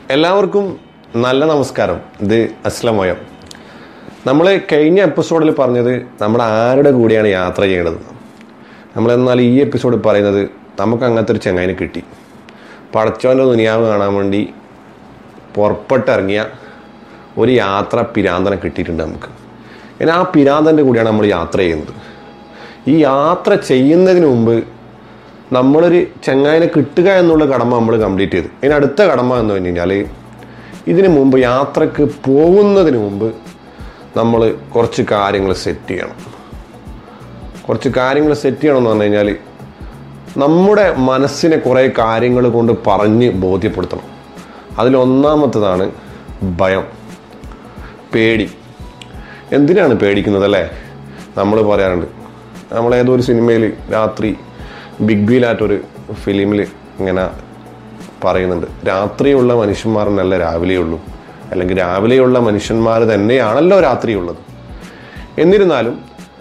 എല്ലാവർക്കും നല്ല നമസ്കാരം ഇത് അസ്ലമോയം നമ്മൾ കഴിഞ്ഞ എപ്പിസോഡിൽ പറഞ്ഞത് നമ്മൾ ആരുടെ കൂടെയാണ് യാത്ര ചെയ്യേണ്ടത് നമ്മൾ എന്നാൽ ഈ എപ്പിസോഡ് പറയുന്നത് നമുക്ക് അങ്ങനത്തെ ഒരു ചെങ്ങായിനെ കിട്ടി പടച്ചോൻ്റെ ദുനിയാവ് കാണാൻ വേണ്ടി പുറപ്പെട്ടിറങ്ങിയ ഒരു യാത്ര പിരാന്തനെ കിട്ടിയിട്ടുണ്ട് നമുക്ക് ഇനി ആ പിരാന്തൻ്റെ കൂടെയാണ് നമ്മൾ യാത്ര ചെയ്യുന്നത് ഈ യാത്ര ചെയ്യുന്നതിന് മുമ്പ് നമ്മളൊരു ചെങ്ങായിനെ കിട്ടുക എന്നുള്ള കടമ നമ്മൾ കംപ്ലീറ്റ് ചെയ്തു ഇനി അടുത്ത കടമ എന്ന് പറഞ്ഞു കഴിഞ്ഞാൽ ഇതിന് മുമ്പ് യാത്രക്ക് പോകുന്നതിന് മുമ്പ് നമ്മൾ കുറച്ച് കാര്യങ്ങൾ സെറ്റ് ചെയ്യണം കുറച്ച് കാര്യങ്ങൾ സെറ്റ് ചെയ്യണം എന്ന് പറഞ്ഞു കഴിഞ്ഞാൽ നമ്മുടെ മനസ്സിനെ കുറേ കാര്യങ്ങൾ കൊണ്ട് പറഞ്ഞ് ബോധ്യപ്പെടുത്തണം അതിലൊന്നാമത്തതാണ് ഭയം പേടി എന്തിനാണ് പേടിക്കുന്നത് അല്ലേ നമ്മൾ പറയാറുണ്ട് നമ്മൾ ഏതോ ഒരു സിനിമയിൽ രാത്രി ബിഗ് ബിയിലായിട്ടൊരു ഫിലിമിൽ ഇങ്ങനെ പറയുന്നുണ്ട് രാത്രിയുള്ള മനുഷ്യന്മാരെന്നല്ല രാവിലെയുള്ളൂ അല്ലെങ്കിൽ രാവിലെയുള്ള മനുഷ്യന്മാർ തന്നെയാണല്ലോ രാത്രിയുള്ളത് എന്നിരുന്നാലും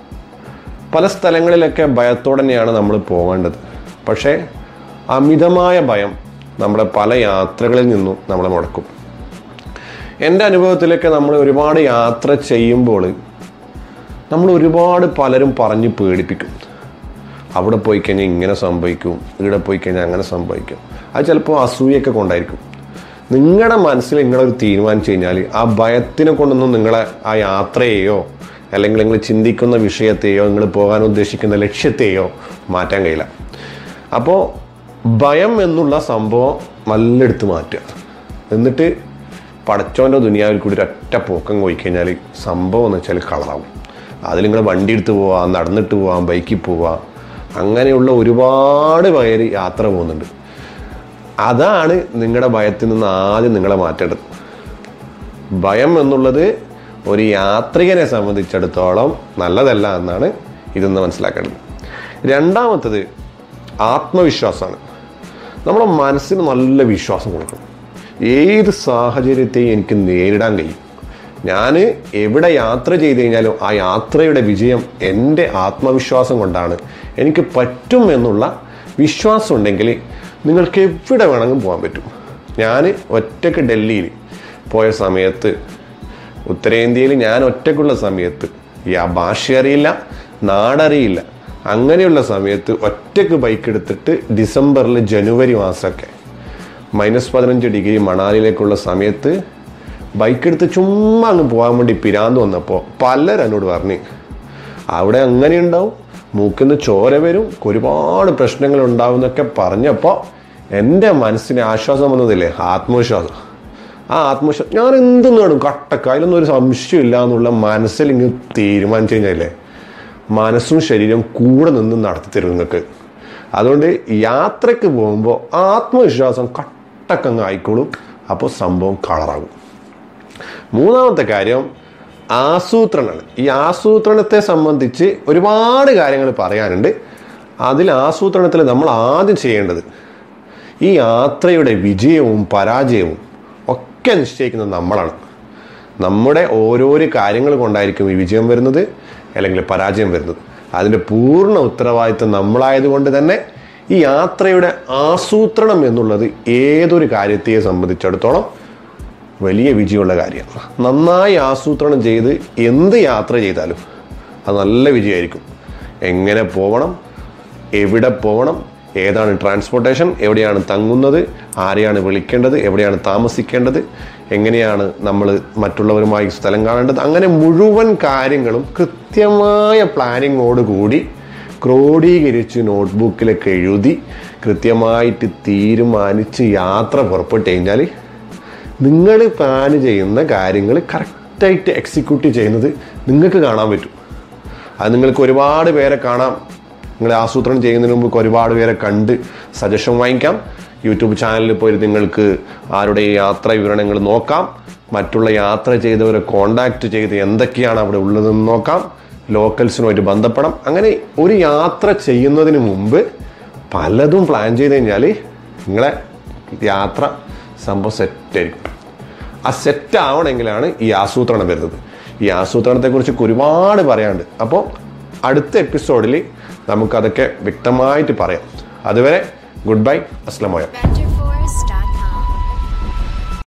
പല സ്ഥലങ്ങളിലൊക്കെ ഭയത്തോടെ തന്നെയാണ് നമ്മൾ പോകേണ്ടത് പക്ഷേ അമിതമായ ഭയം നമ്മുടെ പല യാത്രകളിൽ നിന്നും നമ്മളെ മുടക്കും എൻ്റെ അനുഭവത്തിലൊക്കെ നമ്മൾ ഒരുപാട് യാത്ര ചെയ്യുമ്പോൾ നമ്മൾ ഒരുപാട് പലരും പറഞ്ഞ് പേടിപ്പിക്കും അവിടെ പോയി കഴിഞ്ഞാൽ ഇങ്ങനെ സംഭവിക്കും ഇവിടെ പോയി കഴിഞ്ഞാൽ അങ്ങനെ സംഭവിക്കും അത് ചിലപ്പോൾ അസൂയൊക്കെ കൊണ്ടായിരിക്കും നിങ്ങളുടെ മനസ്സിൽ നിങ്ങളൊരു തീരുമാനിച്ചു കഴിഞ്ഞാൽ ആ ഭയത്തിനെ കൊണ്ടൊന്നും നിങ്ങളെ ആ യാത്രയെയോ അല്ലെങ്കിൽ നിങ്ങൾ ചിന്തിക്കുന്ന വിഷയത്തെയോ നിങ്ങൾ പോകാൻ ഉദ്ദേശിക്കുന്ന ലക്ഷ്യത്തെയോ മാറ്റാൻ കഴിയില്ല അപ്പോൾ ഭയം എന്നുള്ള സംഭവം നല്ലെടുത്ത് മാറ്റുക എന്നിട്ട് പടച്ചോൻ്റെ ദുനിയാവിൽ കൂടി ഒരൊറ്റ പോക്കം പോയി കഴിഞ്ഞാൽ സംഭവം എന്ന് വെച്ചാൽ കളറാവും അതിൽ നിങ്ങൾ വണ്ടി എടുത്ത് പോവാം നടന്നിട്ട് പോവാം ബൈക്കിൽ പോവാം അങ്ങനെയുള്ള ഒരുപാട് പേര് യാത്ര പോകുന്നുണ്ട് അതാണ് നിങ്ങളുടെ ഭയത്തിൽ നിന്ന് ആദ്യം നിങ്ങളെ മാറ്റേണ്ടത് ഭയം എന്നുള്ളത് ഒരു യാത്രികനെ സംബന്ധിച്ചിടത്തോളം നല്ലതല്ല എന്നാണ് ഇതെന്ന് മനസ്സിലാക്കേണ്ടത് രണ്ടാമത്തത് ആത്മവിശ്വാസമാണ് നമ്മുടെ മനസ്സിന് നല്ല വിശ്വാസം കൊടുക്കണം ഏത് സാഹചര്യത്തെയും എനിക്ക് നേരിടാൻ കഴിയും ഞാൻ എവിടെ യാത്ര ചെയ്ത് കഴിഞ്ഞാലും ആ യാത്രയുടെ വിജയം എൻ്റെ ആത്മവിശ്വാസം കൊണ്ടാണ് എനിക്ക് പറ്റും എന്നുള്ള വിശ്വാസം ഉണ്ടെങ്കിൽ നിങ്ങൾക്ക് എവിടെ വേണമെങ്കിലും പോകാൻ പറ്റും ഞാൻ ഒറ്റയ്ക്ക് ഡൽഹിയിൽ പോയ സമയത്ത് ഉത്തരേന്ത്യയിൽ ഞാൻ ഒറ്റയ്ക്കുള്ള സമയത്ത് ഈ ആ ഭാഷ അറിയില്ല നാടറിയില്ല അങ്ങനെയുള്ള സമയത്ത് ഒറ്റയ്ക്ക് ബൈക്ക് എടുത്തിട്ട് ഡിസംബറിൽ ജനുവരി മാസമൊക്കെ മൈനസ് പതിനഞ്ച് ഡിഗ്രി മണാലിയിലേക്കുള്ള സമയത്ത് ബൈക്ക് എടുത്ത് ചുമ്മാ അങ്ങ് പോകാൻ വേണ്ടി പിരാന്ത് വന്നപ്പോൾ പലരും എന്നോട് പറഞ്ഞു അവിടെ അങ്ങനെ ഉണ്ടാവും മൂക്കിന്ന് ചോര വരും ഒരുപാട് പ്രശ്നങ്ങൾ ഉണ്ടാവും എന്നൊക്കെ പറഞ്ഞപ്പോൾ എൻ്റെ മനസ്സിന് ആശ്വാസം വന്നതില്ലേ ആത്മവിശ്വാസം ആ ആത്മവിശ്വാസം ഞാൻ എന്ത് നേടും കട്ടക്ക അതിലൊന്നും ഒരു സംശയമില്ല എന്നുള്ള മനസ്സിൽ ഇങ്ങ് തീരുമാനിച്ചു കഴിഞ്ഞാലേ മനസ്സും ശരീരവും കൂടെ നിന്ന് നടത്തി തരും നിങ്ങൾക്ക് അതുകൊണ്ട് യാത്രയ്ക്ക് പോകുമ്പോൾ ആത്മവിശ്വാസം കട്ടക്കങ്ങ് ആയിക്കോളും അപ്പോൾ സംഭവം കളറാകും മൂന്നാമത്തെ കാര്യം ആസൂത്രണമാണ് ഈ ആസൂത്രണത്തെ സംബന്ധിച്ച് ഒരുപാട് കാര്യങ്ങൾ പറയാനുണ്ട് അതിൽ ആസൂത്രണത്തിൽ നമ്മൾ ആദ്യം ചെയ്യേണ്ടത് ഈ യാത്രയുടെ വിജയവും പരാജയവും ഒക്കെ നിശ്ചയിക്കുന്നത് നമ്മളാണ് നമ്മുടെ ഓരോരോ കാര്യങ്ങൾ കൊണ്ടായിരിക്കും ഈ വിജയം വരുന്നത് അല്ലെങ്കിൽ പരാജയം വരുന്നത് അതിൻ്റെ പൂർണ്ണ ഉത്തരവാദിത്വം നമ്മളായതുകൊണ്ട് തന്നെ ഈ യാത്രയുടെ ആസൂത്രണം എന്നുള്ളത് ഏതൊരു കാര്യത്തെ സംബന്ധിച്ചിടത്തോളം വലിയ വിജയമുള്ള കാര്യമാണ് നന്നായി ആസൂത്രണം ചെയ്ത് എന്ത് യാത്ര ചെയ്താലും അത് നല്ല വിജയമായിരിക്കും എങ്ങനെ പോകണം എവിടെ പോകണം ഏതാണ് ട്രാൻസ്പോർട്ടേഷൻ എവിടെയാണ് തങ്ങുന്നത് ആരെയാണ് വിളിക്കേണ്ടത് എവിടെയാണ് താമസിക്കേണ്ടത് എങ്ങനെയാണ് നമ്മൾ മറ്റുള്ളവരുമായി സ്ഥലം കാണേണ്ടത് അങ്ങനെ മുഴുവൻ കാര്യങ്ങളും കൃത്യമായ പ്ലാനിങ്ങോടുകൂടി ക്രോഡീകരിച്ച് നോട്ട്ബുക്കിലൊക്കെ എഴുതി കൃത്യമായിട്ട് തീരുമാനിച്ച് യാത്ര പുറപ്പെട്ട് കഴിഞ്ഞാൽ നിങ്ങൾ പ്ലാൻ ചെയ്യുന്ന കാര്യങ്ങൾ കറക്റ്റായിട്ട് എക്സിക്യൂട്ട് ചെയ്യുന്നത് നിങ്ങൾക്ക് കാണാൻ പറ്റും അത് നിങ്ങൾക്ക് ഒരുപാട് പേരെ കാണാം നിങ്ങൾ ആസൂത്രണം ചെയ്യുന്നതിന് മുമ്പ് ഒരുപാട് പേരെ കണ്ട് സജഷൻ വാങ്ങിക്കാം യൂട്യൂബ് ചാനലിൽ പോയി നിങ്ങൾക്ക് ആരുടെ യാത്ര വിവരണങ്ങൾ നോക്കാം മറ്റുള്ള യാത്ര ചെയ്തവരെ കോണ്ടാക്ട് ചെയ്ത് എന്തൊക്കെയാണ് അവിടെ ഉള്ളതെന്ന് നോക്കാം ലോക്കൽസിനുമായിട്ട് ബന്ധപ്പെടാം അങ്ങനെ ഒരു യാത്ര ചെയ്യുന്നതിന് മുമ്പ് പലതും പ്ലാൻ ചെയ്ത് കഴിഞ്ഞാൽ നിങ്ങളെ യാത്ര സംഭവം സെറ്റായിരിക്കും ആ സെറ്റ് ആവണമെങ്കിലാണ് ഈ ആസൂത്രണം വരുന്നത് ഈ ആസൂത്രണത്തെക്കുറിച്ച് ഒരുപാട് പറയാനുണ്ട് അപ്പോൾ അടുത്ത എപ്പിസോഡിൽ നമുക്കതൊക്കെ വ്യക്തമായിട്ട് പറയാം അതുവരെ ഗുഡ് ബൈ അസ്ലമോയ Banjo